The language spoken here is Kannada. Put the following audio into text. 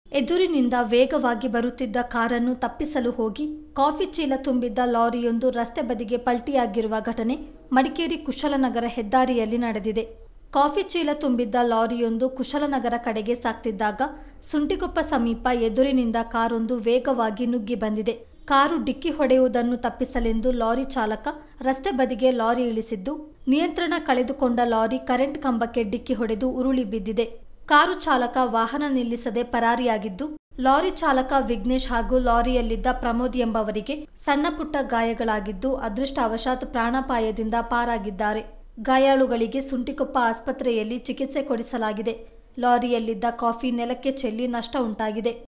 ಎದುರಿನಿಂದ ವೇಗವಾಗಿ ಬರುತ್ತಿದ್ದ ಕಾರನ್ನು ತಪ್ಪಿಸಲು ಹೋಗಿ ಕಾಫಿ ಚೀಲ ತುಂಬಿದ್ದ ಲಾರಿಯೊಂದು ರಸ್ತೆ ಬದಿಗೆ ಪಲ್ಟಿಯಾಗಿರುವ ಘಟನೆ ಮಡಿಕೇರಿ ಕುಶಲನಗರ ಹೆದ್ದಾರಿಯಲ್ಲಿ ನಡೆದಿದೆ ಕಾಫಿ ಚೀಲ ತುಂಬಿದ್ದ ಲಾರಿಯೊಂದು ಕುಶಲನಗರ ಕಡೆಗೆ ಸಾಗ್ತಿದ್ದಾಗ ಸುಂಟಿಕೊಪ್ಪ ಸಮೀಪ ಎದುರಿನಿಂದ ಕಾರೊಂದು ವೇಗವಾಗಿ ನುಗ್ಗಿ ಬಂದಿದೆ ಕಾರು ಡಿಕ್ಕಿ ಹೊಡೆಯುವುದನ್ನು ತಪ್ಪಿಸಲೆಂದು ಲಾರಿ ಚಾಲಕ ರಸ್ತೆ ಬದಿಗೆ ಲಾರಿ ಇಳಿಸಿದ್ದು ನಿಯಂತ್ರಣ ಕಳೆದುಕೊಂಡ ಲಾರಿ ಕರೆಂಟ್ ಕಂಬಕ್ಕೆ ಡಿಕ್ಕಿ ಹೊಡೆದು ಉರುಳಿ ಬಿದ್ದಿದೆ ಕಾರು ಚಾಲಕ ವಾಹನ ನಿಲ್ಲಿಸದೆ ಪರಾರಿಯಾಗಿದ್ದು ಲಾರಿ ಚಾಲಕ ವಿಘ್ನೇಶ್ ಹಾಗೂ ಲಾರಿಯಲ್ಲಿದ್ದ ಪ್ರಮೋದ್ ಎಂಬವರಿಗೆ ಸಣ್ಣ ಪುಟ್ಟ ಗಾಯಗಳಾಗಿದ್ದು ಅದೃಷ್ಟವಶಾತ್ ಪ್ರಾಣಾಪಾಯದಿಂದ ಪಾರಾಗಿದ್ದಾರೆ ಗಾಯಾಳುಗಳಿಗೆ ಸುಂಟಿಕೊಪ್ಪ ಆಸ್ಪತ್ರೆಯಲ್ಲಿ ಚಿಕಿತ್ಸೆ ಕೊಡಿಸಲಾಗಿದೆ ಲಾರಿಯಲ್ಲಿದ್ದ ಕಾಫಿ ನೆಲಕ್ಕೆ ಚೆಲ್ಲಿ ನಷ್ಟ ಉಂಟಾಗಿದೆ